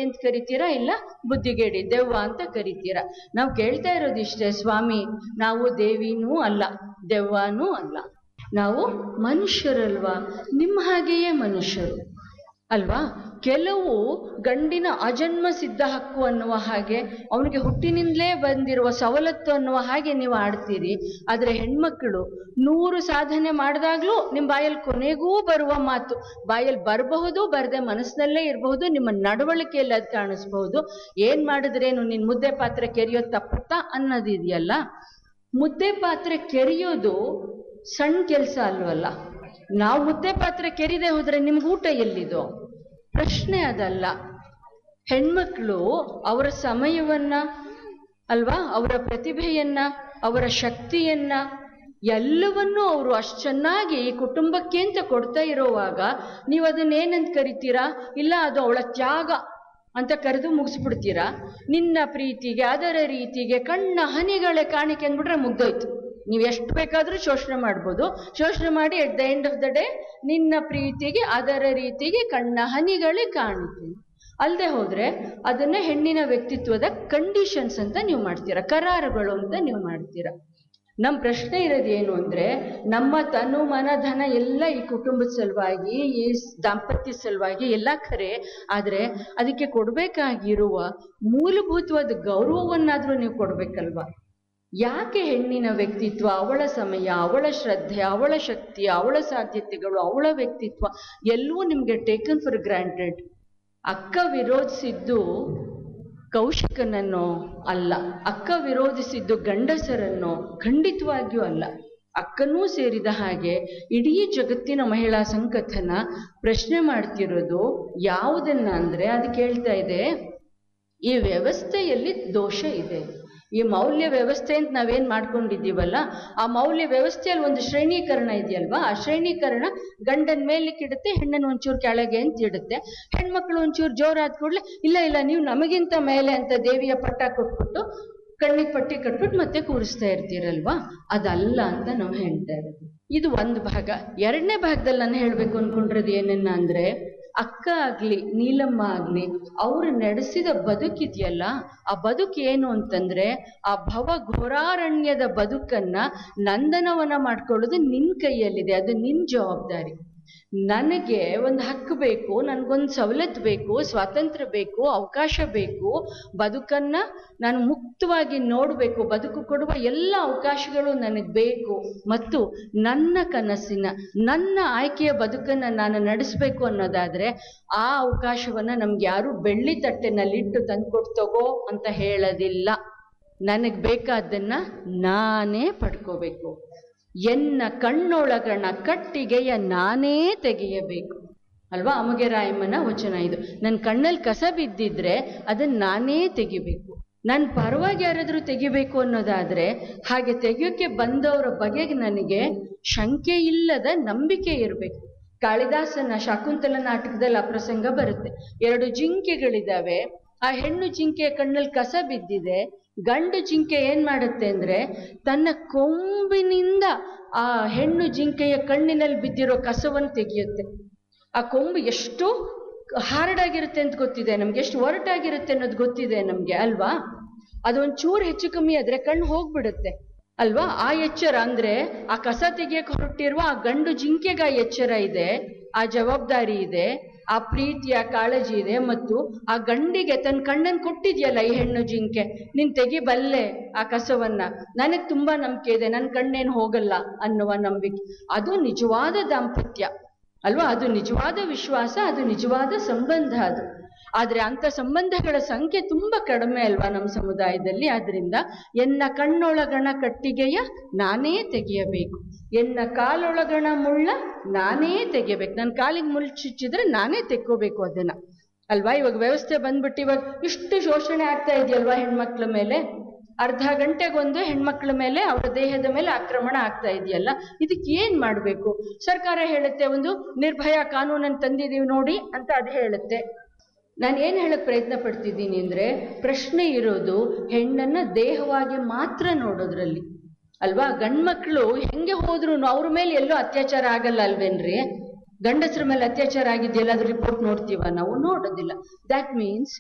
ಅಂತ ಕರಿತೀರಾ ಇಲ್ಲ ಬುದ್ಧಿಗೇಡಿ ದೆವ್ವ ಅಂತ ಕರಿತೀರಾ ನಾವು ಕೇಳ್ತಾ ಇರೋದು ಇಷ್ಟೇ ಸ್ವಾಮಿ ನಾವು ದೇವಿನೂ ಅಲ್ಲ ದೆವ್ವನೂ ಅಲ್ಲ ನಾವು ಮನುಷ್ಯರಲ್ವಾ ನಿಮ್ಮ ಹಾಗೆಯೇ ಮನುಷ್ಯರು ಅಲ್ವಾ ಕೆಲವು ಗಂಡಿನ ಅಜನ್ಮ ಸಿದ್ಧ ಹಕ್ಕು ಅನ್ನುವ ಹಾಗೆ ಅವನಿಗೆ ಹುಟ್ಟಿನಿಂದಲೇ ಬಂದಿರುವ ಸವಲತ್ತು ಅನ್ನುವ ಹಾಗೆ ನೀವು ಆಡ್ತೀರಿ ಆದರೆ ಹೆಣ್ಮಕ್ಳು ನೂರು ಸಾಧನೆ ಮಾಡಿದಾಗ್ಲೂ ನಿಮ್ಮ ಬಾಯಲ್ಲಿ ಕೊನೆಗೂ ಬರುವ ಮಾತು ಬಾಯಲ್ಲಿ ಬರಬಹುದು ಬರದೆ ಮನಸ್ಸಿನಲ್ಲೇ ಇರಬಹುದು ನಿಮ್ಮ ನಡವಳಿಕೆಯಲ್ಲಿ ಅದು ಕಾಣಿಸ್ಬಹುದು ಏನ್ ಮಾಡಿದ್ರೇನು ನಿನ್ ಮುದ್ದೆ ಪಾತ್ರೆ ಕೆರೆಯೋದು ತಪ್ಪುತ್ತಾ ಅನ್ನೋದಿದೆಯಲ್ಲ ಮುದ್ದೆ ಪಾತ್ರೆ ಕೆರೆಯೋದು ಸಣ್ಣ ಕೆಲಸ ಅಲ್ವಲ್ಲ ನಾವು ಮುದ್ದೆ ಪಾತ್ರೆ ಕೆರಿದೆ ಹೋದ್ರೆ ನಿಮ್ಗೆ ಊಟ ಎಲ್ಲಿದು ಪ್ರಶ್ನೆ ಅದಲ್ಲ ಹೆಣ್ಮಕ್ಳು ಅವರ ಸಮಯವನ್ನ ಅಲ್ವಾ ಅವರ ಪ್ರತಿಭೆಯನ್ನ ಅವರ ಶಕ್ತಿಯನ್ನ ಎಲ್ಲವನ್ನೂ ಅವರು ಅಷ್ಟು ಚೆನ್ನಾಗಿ ಕುಟುಂಬಕ್ಕೆ ಅಂತ ಕೊಡ್ತಾ ಇರೋವಾಗ ನೀವು ಅದನ್ನೇನಂತ ಕರಿತೀರಾ ಇಲ್ಲ ಅದು ಅವಳ ತ್ಯಾಗ ಅಂತ ಕರೆದು ಮುಗಿಸ್ಬಿಡ್ತೀರಾ ನಿನ್ನ ಪ್ರೀತಿಗೆ ಅದರ ರೀತಿಗೆ ಕಣ್ಣ ಹನಿಗಳೇ ಕಾಣಿಕೆ ಅಂದ್ಬಿಟ್ರೆ ಮುಗ್ದೋಯ್ತು ನೀವು ಎಷ್ಟು ಬೇಕಾದರೂ ಶೋಷಣೆ ಮಾಡ್ಬೋದು ಶೋಷಣೆ ಮಾಡಿ at the end of the day ನಿನ್ನ ಪ್ರೀತಿಗೆ ಅದರ ರೀತಿಗೆ ಕಣ್ಣ ಹನಿಗಳೇ ಕಾಣಿಕೆ ಅಲ್ಲದೆ ಹೋದ್ರೆ ಅದನ್ನ ಹೆಣ್ಣಿನ ವ್ಯಕ್ತಿತ್ವದ ಕಂಡೀಷನ್ಸ್ ಅಂತ ನೀವು ಮಾಡ್ತೀರಾ ಕರಾರುಗಳು ಅಂತ ನೀವು ಮಾಡ್ತೀರಾ ನಮ್ಮ ಪ್ರಶ್ನೆ ಇರೋದು ಏನು ಅಂದ್ರೆ ನಮ್ಮ ತನು ಮನ ಧನ ಎಲ್ಲ ಈ ಕುಟುಂಬದ ಸಲುವಾಗಿ ಈ ದಾಂಪತ್ಯ ಸಲುವಾಗಿ ಎಲ್ಲ ಖರೆ ಆದ್ರೆ ಅದಕ್ಕೆ ಕೊಡ್ಬೇಕಾಗಿರುವ ಮೂಲಭೂತವಾದ ಗೌರವವನ್ನಾದ್ರೂ ನೀವು ಕೊಡ್ಬೇಕಲ್ವಾ ಯಾಕೆ ಹೆಣ್ಣಿನ ವ್ಯಕ್ತಿತ್ವ ಅವಳ ಸಮಯ ಅವಳ ಶ್ರದ್ಧೆ ಅವಳ ಶಕ್ತಿ ಅವಳ ಸಾಧ್ಯತೆಗಳು ಅವಳ ವ್ಯಕ್ತಿತ್ವ ಎಲ್ಲವೂ ನಿಮಗೆ ಟೇಕನ್ ಫಾರ್ ಗ್ರಾಂಟೆಡ್ ಅಕ್ಕ ವಿರೋಧಿಸಿದ್ದು ಕೌಶಿಕನನ್ನೋ ಅಲ್ಲ ಅಕ್ಕ ವಿರೋಧಿಸಿದ್ದು ಗಂಡಸರನ್ನೋ ಖಂಡಿತವಾಗಿಯೂ ಅಲ್ಲ ಅಕ್ಕನೂ ಸೇರಿದ ಹಾಗೆ ಇಡೀ ಜಗತ್ತಿನ ಮಹಿಳಾ ಸಂಕಥನ ಪ್ರಶ್ನೆ ಮಾಡ್ತಿರೋದು ಯಾವುದನ್ನ ಅಂದ್ರೆ ಅದು ಕೇಳ್ತಾ ಇದೆ ಈ ವ್ಯವಸ್ಥೆಯಲ್ಲಿ ದೋಷ ಇದೆ ಈ ಮೌಲ್ಯ ವ್ಯವಸ್ಥೆ ಅಂತ ನಾವೇನ್ ಮಾಡ್ಕೊಂಡಿದ್ದೀವಲ್ಲ ಆ ಮೌಲ್ಯ ವ್ಯವಸ್ಥೆಯಲ್ಲಿ ಒಂದು ಶ್ರೇಣೀಕರಣ ಇದೆಯಲ್ವಾ ಆ ಶ್ರೇಣೀಕರಣ ಗಂಡನ ಮೇಲಕ್ಕೆ ಇಡುತ್ತೆ ಹೆಣ್ಣನ್ನು ಒಂಚೂರು ಕೆಳಗೆ ಅಂತ ಇಡುತ್ತೆ ಹೆಣ್ಮಕ್ಳು ಒಂಚೂರು ಜೋರಾದ ಕೂಡಲೇ ಇಲ್ಲ ಇಲ್ಲ ನೀವು ನಮಗಿಂತ ಮೇಲೆ ಅಂತ ದೇವಿಯ ಪಟ್ಟ ಕೊಟ್ಬಿಟ್ಟು ಕಣ್ಣಿಗೆ ಪಟ್ಟಿ ಕಟ್ಬಿಟ್ಟು ಮತ್ತೆ ಕೂರಿಸ್ತಾ ಇರ್ತೀರಲ್ವಾ ಅದಲ್ಲ ಅಂತ ನಾವು ಹೇಳ್ತಾ ಇರೋದು ಇದು ಒಂದು ಭಾಗ ಎರಡನೇ ಭಾಗದಲ್ಲಿ ನಾನು ಹೇಳ್ಬೇಕು ಅನ್ಕೊಂಡಿರೋದು ಏನನ್ನ ಅಂದ್ರೆ ಅಕ್ಕ ಆಗ್ಲಿ ನೀಲಮ್ಮ ಆಗ್ಲಿ ಅವ್ರು ನಡೆಸಿದ ಬದುಕಿದೆಯಲ್ಲ ಆ ಬದುಕು ಏನು ಅಂತಂದ್ರೆ ಆ ಭವ ಘೋರಾರಣ್ಯದ ಬದುಕನ್ನ ನಂದನವನ ಮಾಡ್ಕೊಳ್ಳೋದು ನಿನ್ ಕೈಯಲ್ಲಿದೆ ಅದು ನಿನ್ ಜವಾಬ್ದಾರಿ ನನಗೆ ಒಂದು ಹಕ್ಕು ಬೇಕು ನನಗೊಂದು ಸವಲತ್ತು ಬೇಕು ಸ್ವಾತಂತ್ರ್ಯ ಬೇಕು ಅವಕಾಶ ಬೇಕು ಬದುಕನ್ನ ನಾನು ಮುಕ್ತವಾಗಿ ನೋಡಬೇಕು ಬದುಕು ಕೊಡುವ ಎಲ್ಲ ಅವಕಾಶಗಳು ನನಗೆ ಬೇಕು ಮತ್ತು ನನ್ನ ಕನಸಿನ ನನ್ನ ಆಯ್ಕೆಯ ಬದುಕನ್ನು ನಾನು ನಡೆಸಬೇಕು ಅನ್ನೋದಾದ್ರೆ ಆ ಅವಕಾಶವನ್ನ ನಮ್ಗೆ ಯಾರು ಬೆಳ್ಳಿ ತಟ್ಟೆನಲ್ಲಿಟ್ಟು ತಂದ್ಕೊಡ್ತಗೋ ಅಂತ ಹೇಳೋದಿಲ್ಲ ನನಗೆ ಬೇಕಾದ್ದನ್ನ ನಾನೇ ಪಡ್ಕೋಬೇಕು ಎನ್ನ ಕಣ್ಣೊಳಗಣ ಕಟ್ಟಿಗೆಯ ನಾನೇ ತೆಗೆಯಬೇಕು ಅಲ್ವಾ ಅಮಗೆ ರಾಯಮ್ಮನ ವಚನ ಇದು ನನ್ನ ಕಣ್ಣಲ್ಲಿ ಕಸ ಬಿದ್ದಿದ್ರೆ ಅದನ್ನ ನಾನೇ ತೆಗಿಬೇಕು ನನ್ನ ಪರವಾಗಿ ಯಾರಾದ್ರೂ ತೆಗಿಬೇಕು ಅನ್ನೋದಾದ್ರೆ ಹಾಗೆ ತೆಗಿಯೋಕೆ ಬಂದವರ ಬಗೆಗೆ ನನಗೆ ಶಂಕೆ ಇಲ್ಲದ ನಂಬಿಕೆ ಇರಬೇಕು ಕಾಳಿದಾಸನ ಶಾಕುಂತಲ ನಾಟಕದಲ್ಲಿ ಆ ಪ್ರಸಂಗ ಬರುತ್ತೆ ಎರಡು ಜಿಂಕೆಗಳಿದಾವೆ ಆ ಹೆಣ್ಣು ಜಿಂಕೆಯ ಕಣ್ಣಲ್ಲಿ ಕಸ ಬಿದ್ದಿದೆ ಗಂಡು ಜಿಂಕೆ ಏನ್ ಮಾಡುತ್ತೆ ಅಂದ್ರೆ ತನ್ನ ಕೊಂಬಿನಿಂದ ಆ ಹೆಣ್ಣು ಜಿಂಕೆಯ ಕಣ್ಣಿನಲ್ಲಿ ಬಿದ್ದಿರೋ ಕಸವನ್ನು ತೆಗೆಯುತ್ತೆ ಆ ಕೊಂಬು ಎಷ್ಟು ಹಾರ್ಡ್ ಆಗಿರುತ್ತೆ ಅಂತ ಗೊತ್ತಿದೆ ನಮ್ಗೆ ಎಷ್ಟು ಒರಟಾಗಿರುತ್ತೆ ಅನ್ನೋದು ಗೊತ್ತಿದೆ ನಮ್ಗೆ ಅಲ್ವಾ ಅದೊಂದ್ ಚೂರು ಹೆಚ್ಚು ಕಮ್ಮಿ ಆದ್ರೆ ಕಣ್ಣು ಹೋಗ್ಬಿಡುತ್ತೆ ಅಲ್ವಾ ಆ ಎಚ್ಚರ ಅಂದ್ರೆ ಆ ಕಸ ತೆಗಿಯಕ್ಕೆ ಹೊರಟಿರುವ ಆ ಗಂಡು ಜಿಂಕೆಗೆ ಆ ಎಚ್ಚರ ಇದೆ ಆ ಜವಾಬ್ದಾರಿ ಇದೆ ಆ ಪ್ರೀತಿಯ ಕಾಳಜಿ ಇದೆ ಮತ್ತು ಆ ಗಂಡಿಗೆ ತನ್ನ ಕಣ್ಣನ್ನು ಕೊಟ್ಟಿದ್ಯಲ್ಲ ಈ ಹೆಣ್ಣು ಜಿಂಕೆ ನೀನ್ ತೆಗಿಬಲ್ಲೆ ಆ ಕಸವನ್ನ ನನಗ್ ತುಂಬಾ ನಂಬಿಕೆ ಇದೆ ನನ್ನ ಕಣ್ಣೇನು ಹೋಗಲ್ಲ ಅನ್ನುವ ನಂಬಿಕೆ ಅದು ನಿಜವಾದ ದಾಂಪತ್ಯ ಅಲ್ವಾ ಅದು ನಿಜವಾದ ವಿಶ್ವಾಸ ಅದು ನಿಜವಾದ ಸಂಬಂಧ ಅದು ಆದ್ರೆ ಅಂತ ಸಂಬಂಧಗಳ ಸಂಖ್ಯೆ ತುಂಬಾ ಕಡಿಮೆ ಅಲ್ವಾ ನಮ್ಮ ಸಮುದಾಯದಲ್ಲಿ ಆದ್ರಿಂದ ಎನ್ನ ಕಣ್ಣೊಳಗಣ ಕಟ್ಟಿಗೆಯ ನಾನೇ ತೆಗೆಯಬೇಕು ಎನ್ನ ಕಾಲೊಳಗಣ ಮುಳ್ಳ ನಾನೇ ತೆಗಿಬೇಕು ನನ್ನ ಕಾಲಿಗೆ ಮುಳ್ಳು ಚುಚ್ಚಿದ್ರೆ ನಾನೇ ತೆಕ್ಕೋಬೇಕು ಅದನ್ನ ಅಲ್ವಾ ಇವಾಗ ವ್ಯವಸ್ಥೆ ಬಂದ್ಬಿಟ್ಟು ಇವಾಗ ಇಷ್ಟು ಶೋಷಣೆ ಆಗ್ತಾ ಇದೆಯಲ್ವಾ ಹೆಣ್ಮಕ್ಳ ಮೇಲೆ ಅರ್ಧ ಗಂಟೆಗೊಂದು ಹೆಣ್ಮಕ್ಳ ಮೇಲೆ ಅವರ ದೇಹದ ಮೇಲೆ ಆಕ್ರಮಣ ಆಗ್ತಾ ಇದೆಯಲ್ಲ ಇದಕ್ಕೆ ಏನ್ ಮಾಡ್ಬೇಕು ಸರ್ಕಾರ ಹೇಳುತ್ತೆ ಒಂದು ನಿರ್ಭಯ ಕಾನೂನನ್ನು ತಂದಿದೀವಿ ನೋಡಿ ಅಂತ ಅದು ಹೇಳುತ್ತೆ ನಾನು ಏನು ಹೇಳಕ್ ಪ್ರಯತ್ನ ಪಡ್ತಿದ್ದೀನಿ ಅಂದ್ರೆ ಪ್ರಶ್ನೆ ಇರೋದು ಹೆಣ್ಣನ್ನ ದೇಹವಾಗಿ ಮಾತ್ರ ನೋಡೋದ್ರಲ್ಲಿ ಅಲ್ವಾ ಗಂಡ್ಮಕ್ಳು ಹೆಂಗೆ ಹೋದ್ರು ಅವ್ರ ಮೇಲೆ ಎಲ್ಲೂ ಅತ್ಯಾಚಾರ ಆಗಲ್ಲ ಅಲ್ವೇನ್ರಿ ಗಂಡಸ್ರ ಮೇಲೆ ಅತ್ಯಾಚಾರ ಆಗಿದೆಯಲ್ಲ ಅದ್ರ ರಿಪೋರ್ಟ್ ನೋಡ್ತೀವ ನಾವು ನೋಡೋದಿಲ್ಲ ದ್ಯಾಟ್ ಮೀನ್ಸ್